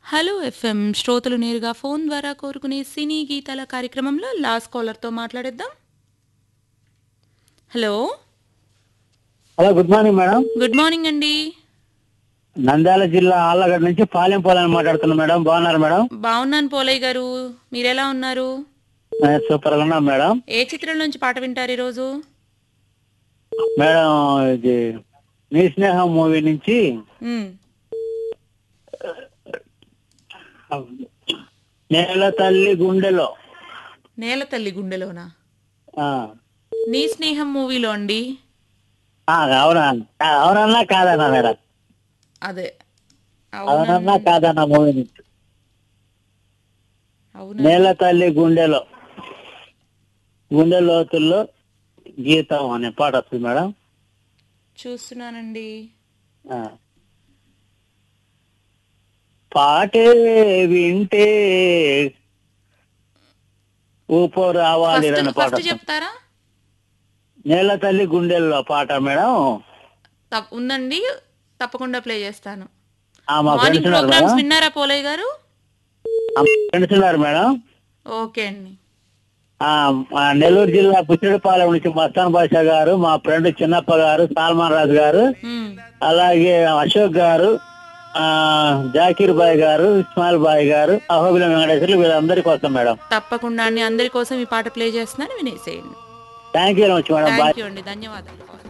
Hello FM శ్రోతలు నేరుగా phone ద్వారా కోరుకునే సినీ గీతాల కార్యక్రమంలో లాస్ట్ కాలర్తో మాట్లాడేద్దాం hello hello good morning madam good morning అండి నంద్యాల జిల్లా ఆళ్ళగడ్డ నుంచి పాలెం పోలని మాట్లాడుతున్నాం మేడం బాగున్నారు మేడం బాగున్నాను పోలయ్య గారు మీరెలా ఉన్నారు నేను సూపర్ గా ఉన్నాం మేడం ఏ చిత్రం నుంచి పాట వింటారు ఈరోజు మేడం ఇది నీ స్నేహం మూవీ నుంచి మ్, నేల తల్లి గుండెలో నేల తల్లి గుండెలోనా ఆ, నీ స్నేహం మూవీలో అండి ఆ, అవునా ఆ, అవునన్నా కాదన్నా మేడం అదే అవునా అవునన్నా కాదన్నా మూవీ నుంచి అవునా నేల తల్లి గుండెలో గుండె లోతుల్లో గీతం అనే పాట వస్తుంది మేడం చూస్తున్నానండి ఆ. పాటే వింటే ఊపో రావాలి ఫస్ట్ అనే పాట ఫస్ట్ చెప్తారా నేల తల్లి గుండెల్లో పాట మేడం తప్- ఉందండి తప్పకుండా ప్లే చేస్తాను ఆ, మా మార్నింగ్ ఫ్రెండ్స్ ఉన్నారు ప్రోగ్రామ్స్ మేడం విన్నారా పోలయ్య గారు ఆ, మా ఫ్రెండ్స్ ఉన్నారు మేడం ఓకే అండి ఆ, మా నెల్లూరు జిల్లా పుచ్చిడిపాలెం నుంచి మస్తాన్ బాషా గారు మా ఫ్రెండ్ చిన్నప్ప గారు సాల్మాన్ రాజు గారు మ్, అలాగే అశోక్ గారు ఆ జాకీర్ బాయ్ గారు ఇస్మాయిల్ బాయ్ గారు అహోబిలం వెంకటేశ్వర్లు వీళ్ళందరికీ వస్తాం మేడం తప్పకుండా అండి అందరి కోసం ఈ పాట ప్లే చేస్తున్నాను వినేసేయండి thank you very much madam bye thank you అండి ధన్యవాదాలు